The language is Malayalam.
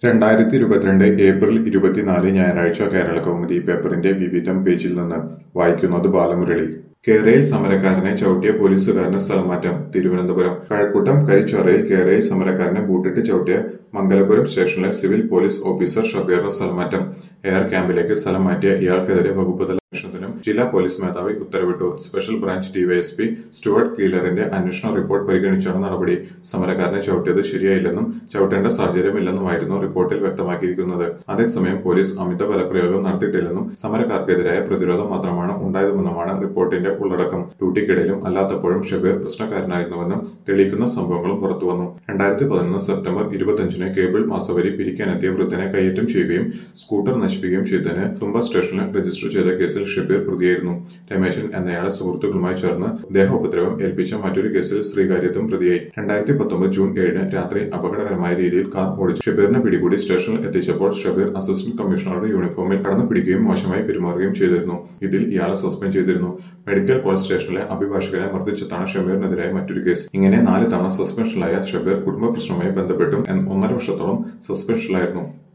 രണ്ടായിരത്തി ഇരുപത്തിരണ്ട് ഏപ്രിൽ ഇരുപത്തിനാല് ഞായറാഴ്ച കേരള കൗമുദി പേപ്പറിന്റെ വിവിധം പേജിൽ നിന്ന് വായിക്കുന്നത് ബാലമുരളി കേരയിൽ സമരക്കാരനെ ചവിട്ടിയ പോലീസുകാരന് സ്ഥലമാറ്റം തിരുവനന്തപുരം കഴക്കൂട്ടം കരിച്ചോറയിൽ കേരയിൽ സമരക്കാരനെ ബൂട്ടിട്ട് ചവിട്ടിയ മംഗലപുരം സ്റ്റേഷനിലെ സിവിൽ പോലീസ് ഓഫീസർ ഷബീറിന് സ്ഥലമാറ്റം എയർ ക്യാമ്പിലേക്ക് സ്ഥലം മാറ്റിയ ഇയാൾക്കെതിരെ വകുപ്പ് തല അന്വേഷണത്തിനും ജില്ലാ പോലീസ് മേധാവി ഉത്തരവിട്ടു സ്പെഷ്യൽ ബ്രാഞ്ച് ഡിവൈഎസ്പി സ്റ്റുവർട്ട് കീലറിന്റെ അന്വേഷണ റിപ്പോർട്ട് പരിഗണിച്ചാണ് നടപടി സമരക്കാരനെ ചവിട്ടിയത് ശരിയായില്ലെന്നും ചവിട്ടേണ്ട സാഹചര്യമില്ലെന്നുമായിരുന്നു റിപ്പോർട്ടിൽ വ്യക്തമാക്കിയിരിക്കുന്നത് അതേസമയം പോലീസ് അമിത ബലപ്രയോഗം നടത്തിയിട്ടില്ലെന്നും സമരക്കാർക്കെതിരായ പ്രതിരോധം മാത്രമാണ് ഉണ്ടായതെന്നുമാണ് റിപ്പോർട്ടിന്റെ ഉള്ളടക്കം ഡ്യൂട്ടിക്കിടയിലും അല്ലാത്തപ്പോഴും ഷബീർ പ്രശ്നക്കാരനായിരുന്നുവെന്നും തെളിയിക്കുന്ന സംഭവങ്ങളും പുറത്തുവന്നു രണ്ടായിരത്തി പതിനൊന്ന് സെപ്റ്റംബർ ഇരുപത്തിയഞ്ചിന് കേബിൾ മാസവരി പിരിക്കാനെത്തിയ വൃദ്ധനെ കയ്യേറ്റം ചെയ്യുകയും സ്കൂട്ടർ നശിപ്പിക്കുകയും ചെയ്തതിന് തുമ്പ സ്റ്റേഷനിൽ രജിസ്റ്റർ ചെയ്ത കേസിൽ ഷബീർ പ്രതിയായിരുന്നു രമേശൻ എന്നയാളെ സുഹൃത്തുക്കളുമായി ചേർന്ന് ദേഹോപദ്രവം ഏൽപ്പിച്ച മറ്റൊരു കേസിൽ ശ്രീകാര്യത്തും പ്രതിയായി രണ്ടായിരത്തി പത്തൊമ്പത് ജൂൺ ഏഴിന് രാത്രി അപകടകരമായ രീതിയിൽ കാർ ഓടിച്ച് ഷബീറിനെ പിടികൂടി സ്റ്റേഷനിൽ എത്തിച്ചപ്പോൾ ഷബീർ അസിസ്റ്റന്റ് കമ്മീഷണറുടെ യൂണിഫോമിൽ കടന്നു പിടിക്കുകയും മോശമായി പെരുമാറുകയും ചെയ്തിരുന്നു ഇതിൽ ഇയാളെ സസ്പെൻഡ് ചെയ്തിരുന്നു മെഡിക്കൽ കോളേജ് സ്റ്റേഷനിലെ അഭിഭാഷകനെ മർദ്ദിച്ചതാണ് ഷബീറിനെതിരായ മറ്റൊരു കേസ് ഇങ്ങനെ നാല് തവണ സസ്പെൻഷനിലായ ഷബീർ കുടുംബ പ്രശ്നവുമായി ബന്ധപ്പെട്ടും ഒന്നര വർഷത്തോളം സസ്പെൻഷനിലായിരുന്നു